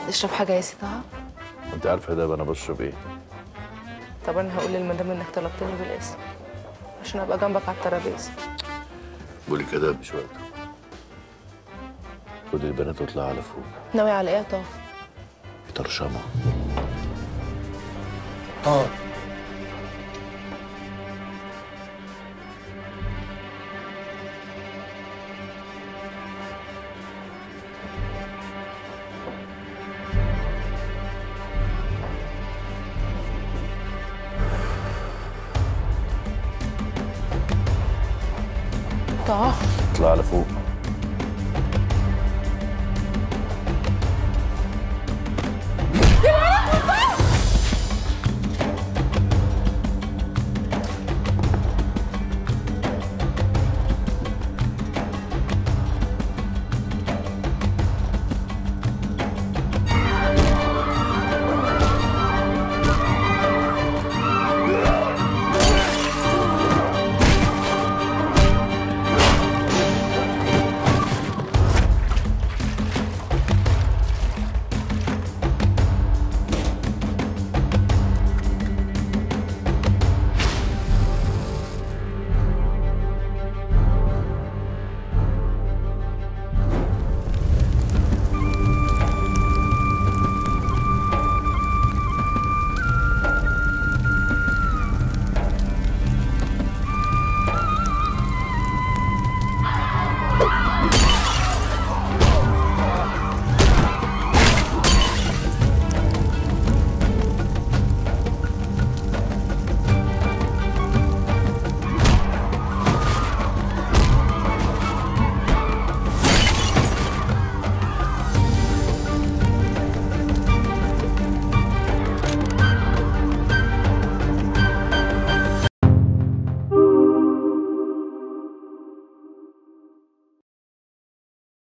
تشرب حاجه يا سي طه انت عارفه ده انا بشرب ايه طب انا هقول للمدام انك طلبتني بالاسم عشان ابقى جنبك على الترابيزه قولي كده مش وقته خدي البنات واطلع على فوق ناوي على ايه يا طه يطرشموا طه طه اطلع على فوق